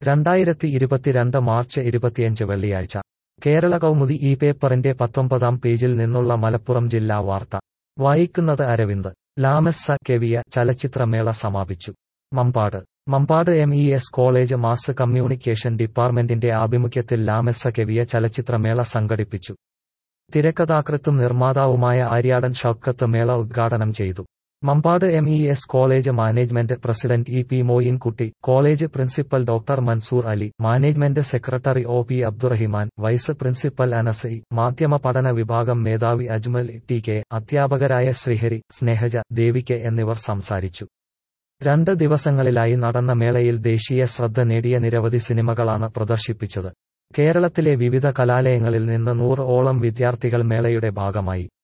രണ്ടായിരത്തി ഇരുപത്തിരണ്ട് മാർച്ച് ഇരുപത്തിയഞ്ച് വെള്ളിയാഴ്ച കേരള കൗമുദി ഈ പേപ്പറിന്റെ പത്തൊമ്പതാം പേജിൽ നിന്നുള്ള മലപ്പുറം ജില്ലാ വാർത്ത വായിക്കുന്നത് അരവിന്ദ് ലാമെസ്സ കെവിയ ചലച്ചിത്രമേള സമാപിച്ചു Mampad Mampad M E S college mass communication ഡിപ്പാർട്ട്മെന്റിന്റെ ആഭിമുഖ്യത്തിൽ ലാമെസ്സ കെവിയ ചലച്ചിത്രമേള സംഘടിപ്പിച്ചു തിരക്കഥാകൃത്തും നിർമ്മാതാവുമായ ആര്യാടൻ ഷൌക്കത്ത് മേള ഉദ്ഘാടനം ചെയ്തു Mampad M E S college management president E P Moyinkutty college principal doctor Mansoor Ali management secretary O P Abdurahiman vice principal Anas E മാധ്യമ പഠന വിഭാഗം മേധാവി അജ്മൽ ടി കെ അധ്യാപകരായ ശ്രീഹരി സ്നേഹജ ദേവികെ എന്നിവർ സംസാരിച്ചു രണ്ട് ദിവസങ്ങളിലായി നടന്ന മേളയിൽ ദേശീയ ശ്രദ്ധ നേടിയ നിരവധി സിനിമകളാണ് പ്രദർശിപ്പിച്ചത് കേരളത്തിലെ വിവിധ കലാലയങ്ങളിൽ നിന്ന് നൂറ് ഓളം വിദ്യാർത്ഥികൾ മേളയുടെ ഭാഗമായി